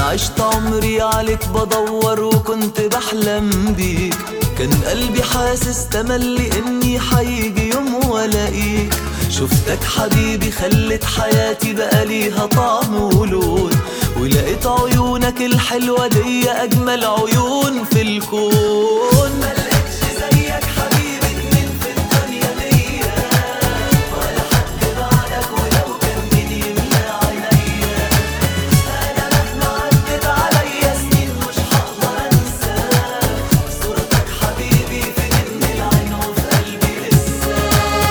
عشت عمري عليك بدور وكنت بحلم بيك كان قلبي حاسس تملي اني حيجي يوم والاقيك شفتك حبيبي خلت حياتي بقى ليها طعم ولون ولقيت عيونك الحلوة دي أجمل عيون في الكون ملقتش زيك حبيبي اتنين في الدنيا دي ولا حد بعدك ولو كان مين يملى عينيا أنا مهما عدت عليا سنين مش هقدر أنساك صورتك حبيبي في جن العين وفي قلبي لسه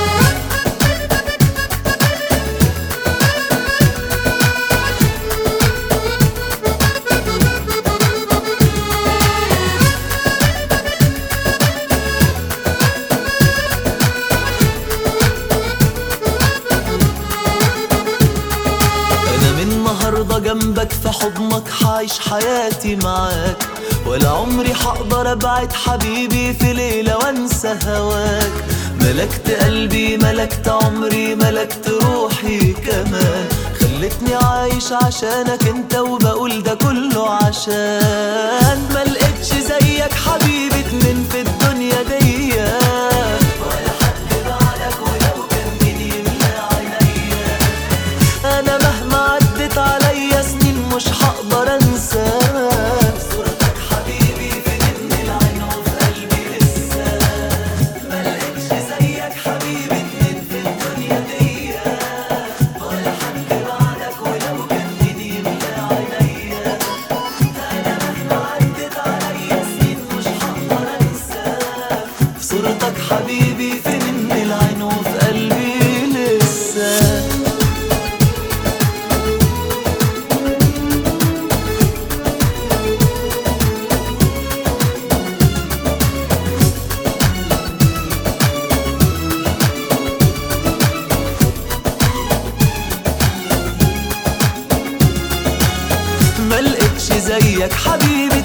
انا من النهارده جنبك في حضنك حعيش حياتي معاك ولا عمري هقدر ابعد حبيبي في ليله وانسى هواك ملكت قلبي ملكت عمري ملكت روحي كمان خلتني عايش عشانك انت وبقول ده كله عشان ملقتش زيك حبيبي اتنين في الدنيا دي ولا حد بعدك ولو كان مين يملى عينيا انا مهما عدت عليا سنين مش هقدر انساك صورتك حبيبي في جن العين وفي قلبي لسه ملقتش زيك حبيبي اتنين في الدنيا دي ولا حد بعدك ولو كان مين يملى عينيا انا مهما عدت عليا سنين مش هقدر انساك صورتك حبيبي في جن العين وفي قلبي لسه ملقتش زيك حبيبي